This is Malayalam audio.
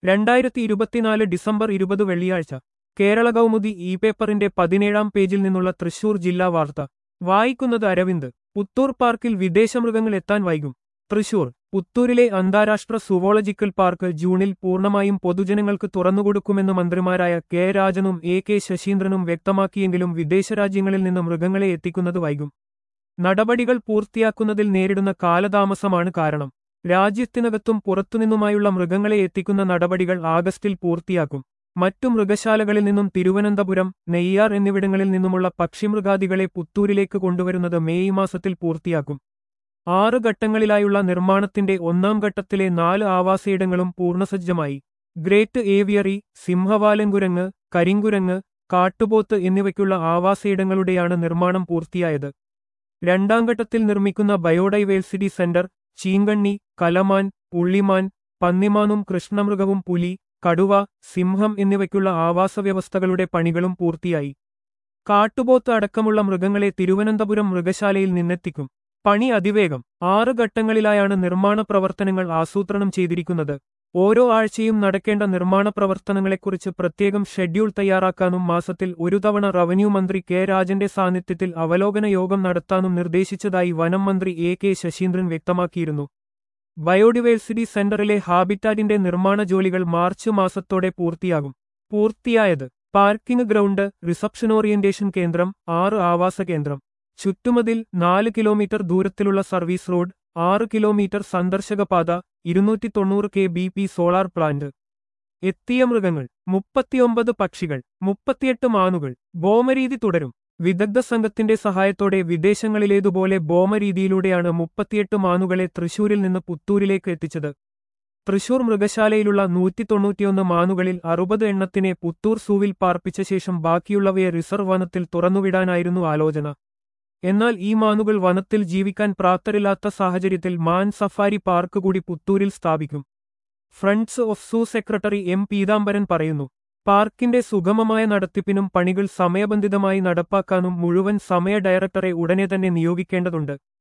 രണ്ടായിരത്തി ഇരുപത്തിനാല് ഡിസംബർ ഇരുപത് വെള്ളിയാഴ്ച കേരള കൗമുദി ഇ പേപ്പറിന്റെ പതിനേഴാം പേജിൽ നിന്നുള്ള തൃശൂർ ജില്ലാ വാർത്ത വായിക്കുന്നത് അരവിന്ദ് പുത്തൂർ പാർക്കിൽ വിദേശമൃഗങ്ങൾ എത്താൻ വൈകും തൃശൂർ പുത്തൂരിലെ അന്താരാഷ്ട്ര സുവോളജിക്കൽ പാർക്ക് ജൂണിൽ പൂർണ്ണമായും പൊതുജനങ്ങൾക്ക് തുറന്നുകൊടുക്കുമെന്ന് മന്ത്രിമാരായ കെ രാജനും എ കെ ശശീന്ദ്രനും വ്യക്തമാക്കിയെങ്കിലും വിദേശരാജ്യങ്ങളിൽ നിന്ന് മൃഗങ്ങളെ എത്തിക്കുന്നത് വൈകും നടപടികൾ പൂർത്തിയാക്കുന്നതിൽ നേരിടുന്ന കാലതാമസമാണ് കാരണം രാജ്യത്തിനകത്തും പുറത്തുനിന്നുമായുള്ള മൃഗങ്ങളെ എത്തിക്കുന്ന നടപടികൾ ആഗസ്റ്റിൽ പൂർത്തിയാക്കും മറ്റു മൃഗശാലകളിൽ നിന്നും തിരുവനന്തപുരം നെയ്യാർ എന്നിവിടങ്ങളിൽ നിന്നുമുള്ള പക്ഷിമൃഗാദികളെ പുത്തൂരിലേക്ക് കൊണ്ടുവരുന്നത് മേയ് മാസത്തിൽ പൂർത്തിയാക്കും ആറ് ഘട്ടങ്ങളിലായുള്ള നിർമ്മാണത്തിന്റെ ഒന്നാം ഘട്ടത്തിലെ നാല് ആവാസയിടങ്ങളും പൂർണ്ണസജ്ജമായി ഗ്രേറ്റ് ഏവിയറി സിംഹവാലൻകുരങ്ങ് കരിങ്കുരങ്ങ് കാട്ടുപോത്ത് എന്നിവയ്ക്കുള്ള ആവാസയിടങ്ങളുടെയാണ് നിർമ്മാണം പൂർത്തിയായത് രണ്ടാം ഘട്ടത്തിൽ നിർമ്മിക്കുന്ന ബയോഡൈവേഴ്സിറ്റി സെന്റർ ചീങ്കണ്ണി കലമാൻ പുള്ളിമാൻ പന്നിമാനും കൃഷ്ണമൃഗവും പുലി കടുവ സിംഹം എന്നിവയ്ക്കുള്ള ആവാസവ്യവസ്ഥകളുടെ പണികളും പൂർത്തിയായി കാട്ടുപോത്ത് അടക്കമുള്ള മൃഗങ്ങളെ തിരുവനന്തപുരം മൃഗശാലയിൽ നിന്നെത്തിക്കും പണി അതിവേഗം ആറ് ഘട്ടങ്ങളിലായാണ് നിർമ്മാണ പ്രവർത്തനങ്ങൾ ആസൂത്രണം ചെയ്തിരിക്കുന്നത് ഓരോ ആഴ്ചയും നടക്കേണ്ട നിർമ്മാണ പ്രവർത്തനങ്ങളെക്കുറിച്ച് പ്രത്യേകം ഷെഡ്യൂൾ തയ്യാറാക്കാനും മാസത്തിൽ ഒരു തവണ റവന്യൂ മന്ത്രി കെ രാജന്റെ സാന്നിധ്യത്തിൽ അവലോകന യോഗം നടത്താനും നിർദ്ദേശിച്ചതായി വനം മന്ത്രി എ കെ ശശീന്ദ്രൻ വ്യക്തമാക്കിയിരുന്നു ബയോഡിവേഴ്സിറ്റി സെന്ററിലെ ഹാബിറ്റാറ്റിന്റെ നിർമ്മാണ ജോലികൾ മാർച്ച് മാസത്തോടെ പൂർത്തിയാകും പൂർത്തിയായത് പാർക്കിംഗ് ഗ്രൗണ്ട് റിസപ്ഷൻ ഓറിയന്റേഷൻ കേന്ദ്രം ആറ് ആവാസ കേന്ദ്രം ചുറ്റുമതിൽ നാല് കിലോമീറ്റർ ദൂരത്തിലുള്ള സർവീസ് റോഡ് ആറ് കിലോമീറ്റർ സന്ദർശകപാത ഇരുന്നൂറ്റി തൊണ്ണൂറ് K B P solar plant എത്തിയ മൃഗങ്ങൾ മുപ്പത്തിയൊമ്പത് പക്ഷികൾ മുപ്പത്തിയെട്ട് മാനുകൾ ഭോമരീതി തുടരും വിദഗ്ധ സംഘത്തിന്റെ സഹായത്തോടെ വിദേശങ്ങളിലേതുപോലെ ഭോമരീതിയിലൂടെയാണ് മുപ്പത്തിയെട്ട് മാനുകളെ തൃശൂരിൽ നിന്ന് പുത്തൂരിലേക്ക് എത്തിച്ചത് തൃശൂർ മൃഗശാലയിലുള്ള നൂറ്റി തൊണ്ണൂറ്റിയൊന്ന് മാനുകളിൽ അറുപത് എണ്ണത്തിനെ പുത്തൂർ സൂവിൽ പാർപ്പിച്ച ശേഷം ബാക്കിയുള്ളവയെ റിസർവ് വനത്തിൽ തുറന്നുവിടാനായിരുന്നു ആലോചന എന്നാൽ ഈ മാനുകൾ വനത്തിൽ ജീവിക്കാൻ പ്രാപ്തരില്ലാത്ത സാഹചര്യത്തിൽ മാൻ സഫാരി പാർക്ക് കൂടി പുത്തൂരിൽ സ്ഥാപിക്കും friends of zoo secretary M Peethambaran പറയുന്നു പാർക്കിന്റെ സുഗമമായ നടത്തിപ്പിനും പണികൾ സമയബന്ധിതമായി നടപ്പാക്കാനും മുഴുവൻ സമയ ഡയറക്ടറെ ഉടനെ തന്നെ നിയോഗിക്കേണ്ടതുണ്ട്